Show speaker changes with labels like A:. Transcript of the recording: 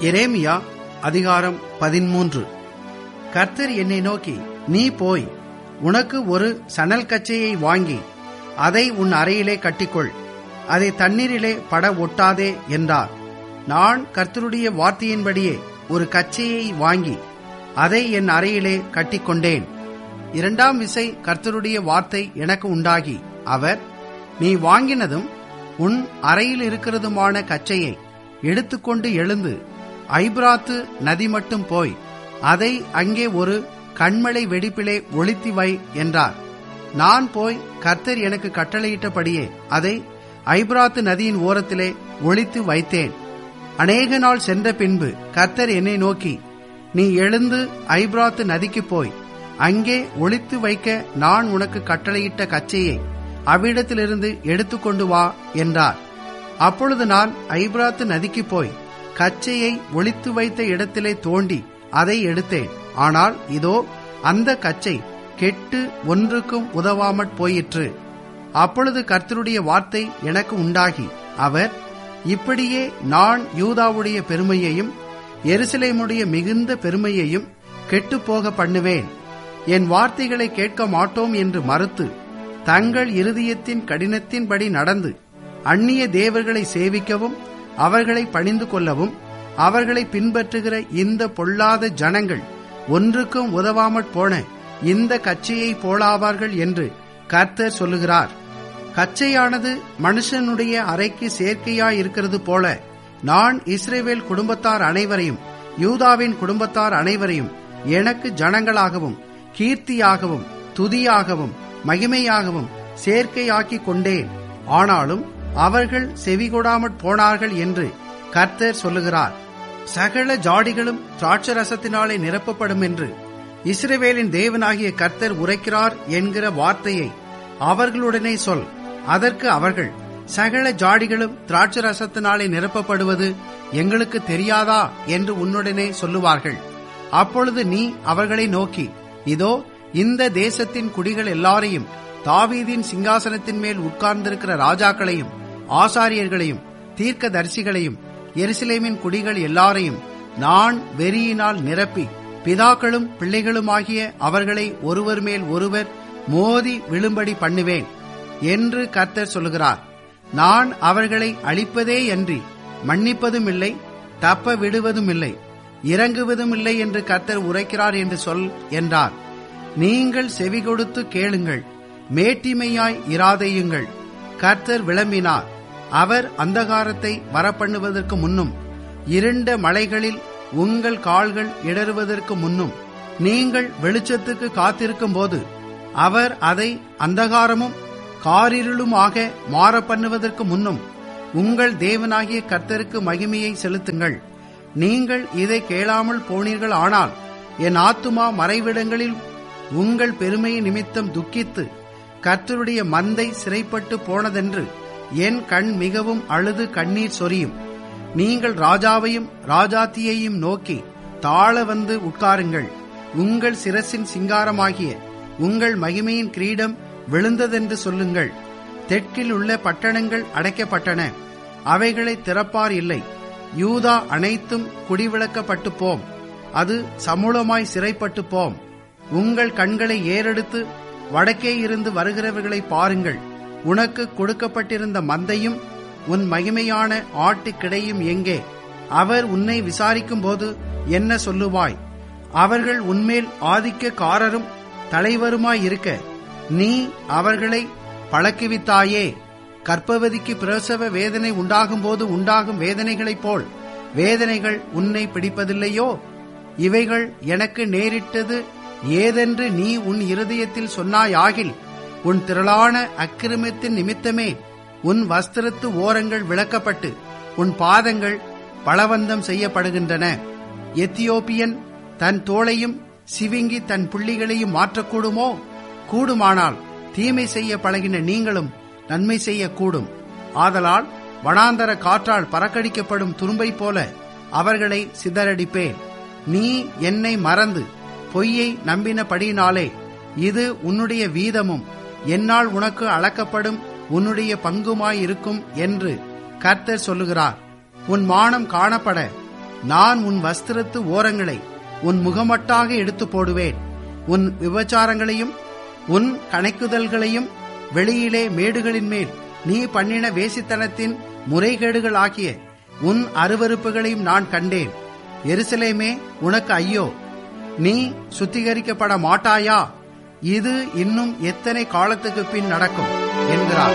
A: எரேமியா அதிகாரம் பதிமூன்று கர்த்தர் என்னை நோக்கி நீ போய் உனக்கு ஒரு சணல் கச்சையை வாங்கி அதை உன் அறையிலே கட்டிக்கொள் அதை தண்ணீரிலே பட ஒட்டாதே என்றார் நான் கர்த்தருடைய வார்த்தையின்படியே ஒரு கச்சையை வாங்கி அதை என் அறையிலே கட்டிக்கொண்டேன் இரண்டாம் விசை கர்த்தருடைய வார்த்தை எனக்கு உண்டாகி அவர் நீ வாங்கினதும் உன் அறையில் இருக்கிறதுமான கச்சையை எடுத்துக்கொண்டு எழுந்து ஐப்ராத்து நதி மட்டும் போய் அதை அங்கே ஒரு கண்மலை வெடிப்பிலே ஒளித்தி வை என்றார் நான் போய் கர்த்தர் எனக்கு கட்டளையிட்டபடியே அதை ஐப்ராத்து நதியின் ஓரத்திலே ஒளித்து வைத்தேன் அநேக நாள் சென்ற பின்பு கர்த்தர் என்னை நோக்கி நீ எழுந்து ஐப்ராத்து நதிக்கு போய் அங்கே ஒளித்து வைக்க நான் உனக்கு கட்டளையிட்ட கச்சையை அவ்விடத்திலிருந்து எடுத்துக்கொண்டு வா என்றார் அப்பொழுது நான் ஐப்ராத்து நதிக்கு போய் கச்சையை ஒளித்து வைத்த இடத்திலே தோண்டி அதை எடுத்தேன் ஆனால் இதோ அந்த கச்சை கெட்டு ஒன்றுக்கும் உதவாமற் போயிற்று அப்பொழுது கர்த்தருடைய வார்த்தை எனக்கு உண்டாகி அவர் இப்படியே நான் யூதாவுடைய பெருமையையும் எருசலேமுடைய மிகுந்த பெருமையையும் கெட்டுப்போக பண்ணுவேன் என் வார்த்தைகளை கேட்க மாட்டோம் என்று மறுத்து தங்கள் இருதயத்தின் கடினத்தின்படி நடந்து அந்நிய தேவர்களை சேவிக்கவும் அவர்களை பணிந்து கொள்ளவும் அவர்களை பின்பற்றுகிற இந்த பொல்லாத ஜனங்கள் ஒன்றுக்கும் உதவாமற் போன இந்த கச்சையை போலாவார்கள் என்று கர்த்தர் சொல்லுகிறார் கச்சையானது மனுஷனுடைய அறைக்கு செயற்கையாய் இருக்கிறது போல நான் இஸ்ரேவேல் குடும்பத்தார் அனைவரையும் யூதாவின் குடும்பத்தார் அனைவரையும் எனக்கு ஜனங்களாகவும் கீர்த்தியாகவும் துதியாகவும் மகிமையாகவும் சேர்க்கையாக்கி கொண்டேன் ஆனாலும் அவர்கள் செவிகொடாமற் போனார்கள் என்று கர்த்தர் சொல்லுகிறார் சகல ஜாடிகளும் திராட்சரசத்தினாலே நிரப்பப்படும் என்று இஸ்ரவேலின் தேவனாகிய கர்த்தர் உரைக்கிறார் என்கிற வார்த்தையை அவர்களுடனே சொல் அதற்கு அவர்கள் சகல ஜாடிகளும் திராட்சரசத்தினாலே நிரப்பப்படுவது எங்களுக்கு தெரியாதா என்று உன்னுடனே சொல்லுவார்கள் அப்பொழுது நீ அவர்களை நோக்கி இதோ இந்த தேசத்தின் குடிகள் எல்லாரையும் தாவீதின் சிங்காசனத்தின் மேல் உட்கார்ந்திருக்கிற ராஜாக்களையும் ஆசாரியர்களையும் தீர்க்க தரிசிகளையும் எருசலேமின் குடிகள் எல்லாரையும் நான் வெறியினால் நிரப்பி பிதாக்களும் பிள்ளைகளுமாகிய அவர்களை ஒருவர் மேல் ஒருவர் மோதி விழும்படி பண்ணுவேன் என்று கர்த்தர் சொல்லுகிறார் நான் அவர்களை அழிப்பதே அன்றி மன்னிப்பதும் இல்லை தப்ப விடுவதும் இல்லை இறங்குவதும் இல்லை என்று கர்த்தர் உரைக்கிறார் என்று சொல் என்றார் நீங்கள் செவி கொடுத்து கேளுங்கள் மேட்டிமையாய் இராதையுங்கள் கர்த்தர் விளம்பினார் அவர் அந்தகாரத்தை வரப்பண்ணுவதற்கு முன்னும் இருண்ட மலைகளில் உங்கள் கால்கள் இடறுவதற்கு முன்னும் நீங்கள் வெளிச்சத்துக்கு காத்திருக்கும் போது அவர் அதை அந்தகாரமும் காரிருளுமாக மாற பண்ணுவதற்கு முன்னும் உங்கள் தேவனாகிய கர்த்தருக்கு மகிமையை செலுத்துங்கள் நீங்கள் இதை கேளாமல் போனீர்கள் ஆனால் என் ஆத்துமா மறைவிடங்களில் உங்கள் பெருமை நிமித்தம் துக்கித்து கர்த்தருடைய மந்தை சிறைப்பட்டு போனதென்று என் கண் மிகவும் அழுது கண்ணீர் சொரியும் நீங்கள் ராஜாவையும் ராஜாத்தியையும் நோக்கி தாழ வந்து உட்காருங்கள் உங்கள் சிரசின் சிங்காரமாகிய உங்கள் மகிமையின் கிரீடம் விழுந்ததென்று சொல்லுங்கள் தெற்கில் உள்ள பட்டணங்கள் அடைக்கப்பட்டன அவைகளை திறப்பார் இல்லை யூதா அனைத்தும் குடிவிளக்கப்பட்டு போம் அது சமூலமாய் சிறைப்பட்டு போம் உங்கள் கண்களை ஏறெடுத்து வடக்கே இருந்து வருகிறவர்களை பாருங்கள் உனக்கு கொடுக்கப்பட்டிருந்த மந்தையும் உன் மகிமையான ஆட்டுக்கிடையும் எங்கே அவர் உன்னை விசாரிக்கும் போது என்ன சொல்லுவாய் அவர்கள் உன்மேல் ஆதிக்கக்காரரும் தலைவருமாயிருக்க நீ அவர்களை பழக்குவித்தாயே கற்பவதிக்கு பிரசவ வேதனை உண்டாகும் போது உண்டாகும் வேதனைகளைப் போல் வேதனைகள் உன்னை பிடிப்பதில்லையோ இவைகள் எனக்கு நேரிட்டது ஏதென்று நீ உன் இருதயத்தில் சொன்னாயாகில் உன் திரளான அக்கிரமத்தின் நிமித்தமே உன் வஸ்திரத்து ஓரங்கள் விளக்கப்பட்டு உன் பாதங்கள் பலவந்தம் செய்யப்படுகின்றன எத்தியோப்பியன் தன் தோளையும் சிவிங்கி தன் புள்ளிகளையும் மாற்றக்கூடுமோ கூடுமானால் தீமை செய்ய பழகின நீங்களும் நன்மை செய்யக்கூடும் ஆதலால் வனாந்தர காற்றால் பறக்கடிக்கப்படும் துரும்பை போல அவர்களை சிதறடிப்பேன் நீ என்னை மறந்து பொய்யை நம்பினபடியினாலே இது உன்னுடைய வீதமும் என்னால் உனக்கு அளக்கப்படும் உன்னுடைய பங்குமாயிருக்கும் என்று கர்த்தர் சொல்லுகிறார் உன் மானம் காணப்பட நான் உன் வஸ்திரத்து ஓரங்களை உன் முகமட்டாக எடுத்து போடுவேன் உன் விபச்சாரங்களையும் உன் கணக்குதல்களையும் வெளியிலே மேடுகளின் மேல் நீ பண்ணின வேசித்தனத்தின் முறைகேடுகள் ஆகிய உன் அருவருப்புகளையும் நான் கண்டேன் எருசலேமே உனக்கு ஐயோ நீ சுத்திகரிக்கப்பட மாட்டாயா இது இன்னும் எத்தனை காலத்துக்கு பின் நடக்கும் என்கிறார்